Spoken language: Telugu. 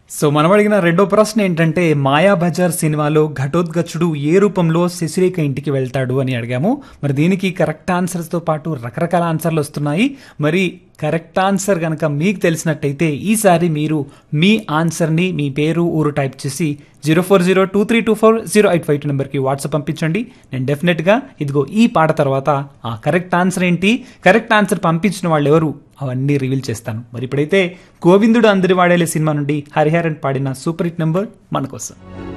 సో మనం అడిగిన రెండో ప్రశ్న ఏంటంటే మాయాబజార్ సినిమాలో ఘటోద్గచుడు ఏ రూపంలో శశిరేఖ ఇంటికి వెళ్తాడు అని అడిగాము మరి దీనికి కరెక్ట్ ఆన్సర్స్తో పాటు రకరకాల ఆన్సర్లు వస్తున్నాయి మరి కరెక్ట్ ఆన్సర్ కనుక మీకు తెలిసినట్టయితే ఈసారి మీరు మీ ఆన్సర్ని మీ పేరు ఊరు టైప్ చేసి zero four zero two three two four zero eight five two నెంబర్కి వాట్సాప్ పంపించండి నేను డెఫినెట్గా ఇదిగో ఈ పాట తర్వాత ఆ కరెక్ట్ ఆన్సర్ ఏంటి కరెక్ట్ ఆన్సర్ పంపించిన వాళ్ళు ఎవరు అవన్నీ రివీల్ చేస్తాను మరి ఇప్పుడైతే గోవిందుడు అందరి వాడేలే సినిమా నుండి హరిహరన్ పాడిన సూపర్ హిట్ నెంబర్ మన కోసం